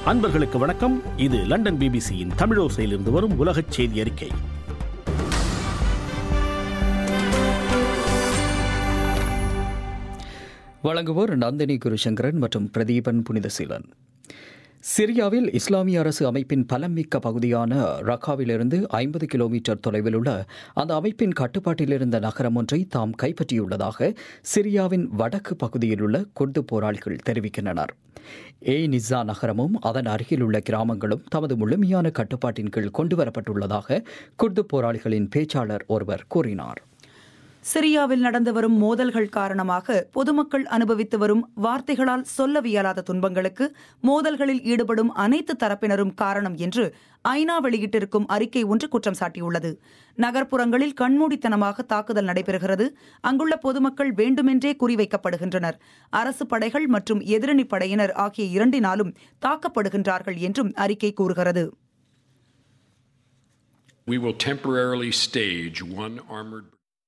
அன்பர்களுக்கு வணக்கம் இது லண்டன் பிபிசியின் தமிழோசையிலிருந்து வரும் உலகச் செய்தி அறிக்கை வழங்குவோர் நந்தினி குருசங்கரன் மற்றும் பிரதீபன் புனிதசீலன் சிரியாவில் இஸ்லாமிய அரசு அமைப்பின் பலமிக்க பகுதியான ரக்காவிலிருந்து ஐம்பது கிலோமீட்டர் தொலைவில் உள்ள அந்த அமைப்பின் கட்டுப்பாட்டில் இருந்த நகரம் ஒன்றை தாம் கைப்பற்றியுள்ளதாக சிரியாவின் வடக்கு பகுதியில் உள்ள குர்து போராளிகள் தெரிவிக்கின்றனர் ஏ நிசா நகரமும் அதன் அருகில் உள்ள கிராமங்களும் தமது முழுமையான கட்டுப்பாட்டின் கீழ் கொண்டுவரப்பட்டுள்ளதாக குர்து போராளிகளின் பேச்சாளர் ஒருவர் கூறினார் சிரியாவில் நடந்து வரும் மோதல்கள் காரணமாக பொதுமக்கள் அனுபவித்து வரும் வார்த்தைகளால் சொல்லவியலாத துன்பங்களுக்கு மோதல்களில் ஈடுபடும் அனைத்து தரப்பினரும் காரணம் என்று ஐநா வெளியிட்டிருக்கும் அறிக்கை ஒன்று குற்றம் சாட்டியுள்ளது நகர்ப்புறங்களில் கண்மூடித்தனமாக தாக்குதல் நடைபெறுகிறது அங்குள்ள பொதுமக்கள் வேண்டுமென்றே குறிவைக்கப்படுகின்றனர் அரசு படைகள் மற்றும் எதிரணி படையினர் ஆகிய இரண்டினாலும் தாக்கப்படுகின்றார்கள் என்றும் அறிக்கை கூறுகிறது We will temporarily stage one armored.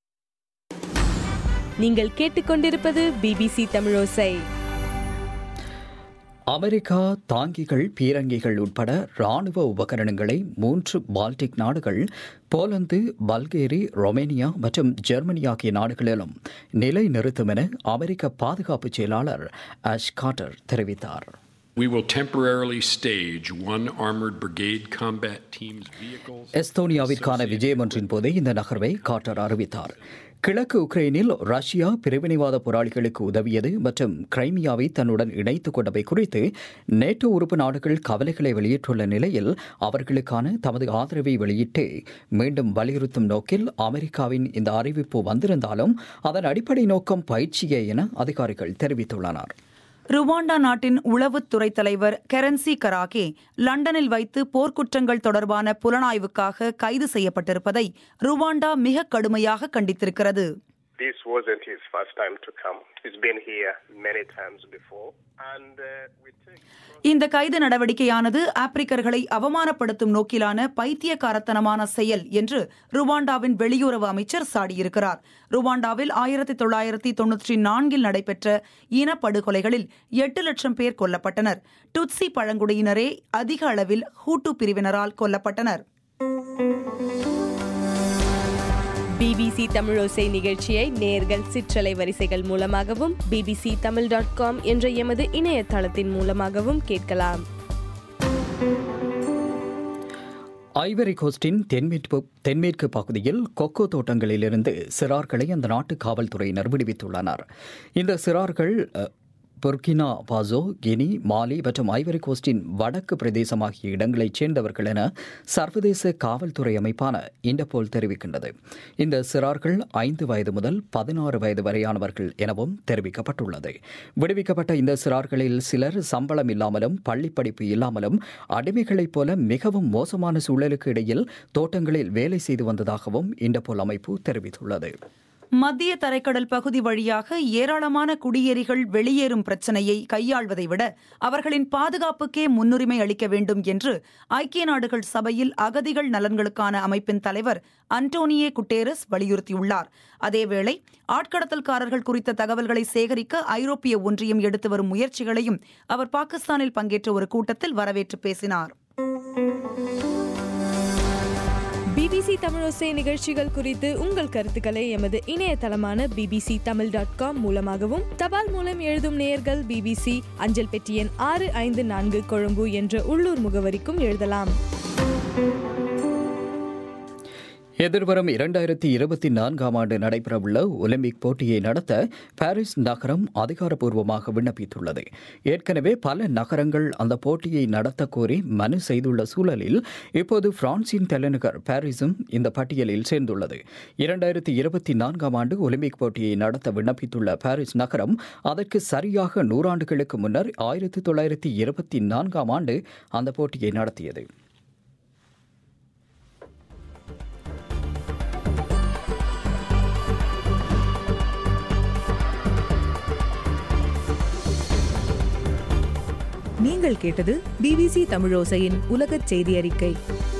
நீங்கள் கேட்டுக்கொண்டிருப்பது பிபிசி தமிழோசை அமெரிக்கா தாங்கிகள் பீரங்கிகள் உட்பட ராணுவ உபகரணங்களை மூன்று பால்டிக் நாடுகள் போலந்து பல்கேரி ரொமேனியா மற்றும் ஜெர்மனி ஆகிய நாடுகளிலும் நிலைநிறுத்தும் என அமெரிக்க பாதுகாப்பு செயலாளர் ஆஷ் காட்டர் தெரிவித்தார் We will temporarily stage one armored brigade combat team's vehicles. எஸ்தோனியாவிற்கான விஜயம் ஒன்றின் போதே இந்த நகர்வை காட்டர் அறிவித்தார் கிழக்கு உக்ரைனில் ரஷ்யா பிரிவினைவாத போராளிகளுக்கு உதவியது மற்றும் கிரைமியாவை தன்னுடன் இணைத்துக் கொண்டவை குறித்து நேட்டோ உறுப்பு நாடுகள் கவலைகளை வெளியிட்டுள்ள நிலையில் அவர்களுக்கான தமது ஆதரவை வெளியிட்டு மீண்டும் வலியுறுத்தும் நோக்கில் அமெரிக்காவின் இந்த அறிவிப்பு வந்திருந்தாலும் அதன் அடிப்படை நோக்கம் பயிற்சியே என அதிகாரிகள் தெரிவித்துள்ளனர் ருவாண்டா நாட்டின் உளவுத்துறை தலைவர் கெரன்சி கராகே லண்டனில் வைத்து போர்க்குற்றங்கள் தொடர்பான புலனாய்வுக்காக கைது செய்யப்பட்டிருப்பதை ருவாண்டா மிக கடுமையாக கண்டித்திருக்கிறது This wasn't his first time to come. He's been here many times before. And uh, we take. இந்த கைது நடவடிக்கையானது ஆப்பிரிக்கர்களை அவமானப்படுத்தும் நோக்கிலான பைத்தியக்காரத்தனமான செயல் என்று ருவாண்டாவின் வெளியுறவு அமைச்சர் சாடியிருக்கிறார் ருவாண்டாவில் ஆயிரத்தி தொள்ளாயிரத்தி தொன்னூற்றி நான்கில் நடைபெற்ற இனப்படுகொலைகளில் எட்டு லட்சம் பேர் கொல்லப்பட்டனர் டுட்சி பழங்குடியினரே அதிக அளவில் ஹூட்டு பிரிவினரால் கொல்லப்பட்டனர் பிபிசி தமிழோசை நிகழ்ச்சியை நேர்கள் சிற்றலை வரிசைகள் மூலமாகவும் பிபிசி தமிழ் டாட் காம் என்ற எமது இணையதளத்தின் மூலமாகவும் கேட்கலாம் ஐவரி கோஸ்டின் தென்மேற்கு தென்மேற்கு பகுதியில் கொக்கோ தோட்டங்களிலிருந்து சிறார்களை அந்த நாட்டு காவல்துறையினர் விடுவித்துள்ளனர் இந்த சிறார்கள் அ, புர்கினா பாசோ கினி மாலி மற்றும் ஐவரி கோஸ்டின் வடக்கு பிரதேசமாகிய இடங்களைச் சேர்ந்தவர்கள் என சர்வதேச காவல்துறை அமைப்பான இண்டபோல் தெரிவிக்கின்றது இந்த சிறார்கள் ஐந்து வயது முதல் பதினாறு வயது வரையானவர்கள் எனவும் தெரிவிக்கப்பட்டுள்ளது விடுவிக்கப்பட்ட இந்த சிறார்களில் சிலர் சம்பளம் இல்லாமலும் பள்ளிப்படிப்பு இல்லாமலும் அடிமைகளைப் போல மிகவும் மோசமான சூழலுக்கு இடையில் தோட்டங்களில் வேலை செய்து வந்ததாகவும் இண்டபோல் அமைப்பு தெரிவித்துள்ளது மத்திய தரைக்கடல் பகுதி வழியாக ஏராளமான குடியேறிகள் வெளியேறும் பிரச்சனையை கையாள்வதை விட அவர்களின் பாதுகாப்புக்கே முன்னுரிமை அளிக்க வேண்டும் என்று ஐக்கிய நாடுகள் சபையில் அகதிகள் நலன்களுக்கான அமைப்பின் தலைவர் அன்டோனியே குட்டேரஸ் வலியுறுத்தியுள்ளார் அதேவேளை ஆட்கடத்தல்காரர்கள் குறித்த தகவல்களை சேகரிக்க ஐரோப்பிய ஒன்றியம் எடுத்து வரும் முயற்சிகளையும் அவர் பாகிஸ்தானில் பங்கேற்ற ஒரு கூட்டத்தில் வரவேற்று பேசினார் பிபிசி தமிழோசை நிகழ்ச்சிகள் குறித்து உங்கள் கருத்துக்களை எமது இணையதளமான பிபிசி தமிழ் டாட் காம் மூலமாகவும் தபால் மூலம் எழுதும் நேயர்கள் பிபிசி அஞ்சல் பெட்டி எண் ஆறு ஐந்து நான்கு கொழும்பு என்ற உள்ளூர் முகவரிக்கும் எழுதலாம் எதிர்வரும் இரண்டாயிரத்தி இருபத்தி நான்காம் ஆண்டு நடைபெறவுள்ள ஒலிம்பிக் போட்டியை நடத்த பாரிஸ் நகரம் அதிகாரப்பூர்வமாக விண்ணப்பித்துள்ளது ஏற்கனவே பல நகரங்கள் அந்த போட்டியை நடத்த கோரி மனு செய்துள்ள சூழலில் இப்போது பிரான்சின் தலைநகர் பாரிஸும் இந்த பட்டியலில் சேர்ந்துள்ளது இரண்டாயிரத்தி இருபத்தி நான்காம் ஆண்டு ஒலிம்பிக் போட்டியை நடத்த விண்ணப்பித்துள்ள பாரிஸ் நகரம் அதற்கு சரியாக நூறாண்டுகளுக்கு முன்னர் ஆயிரத்தி தொள்ளாயிரத்தி இருபத்தி நான்காம் ஆண்டு அந்த போட்டியை நடத்தியது நீங்கள் கேட்டது பிபிசி தமிழோசையின் உலகச் செய்தி அறிக்கை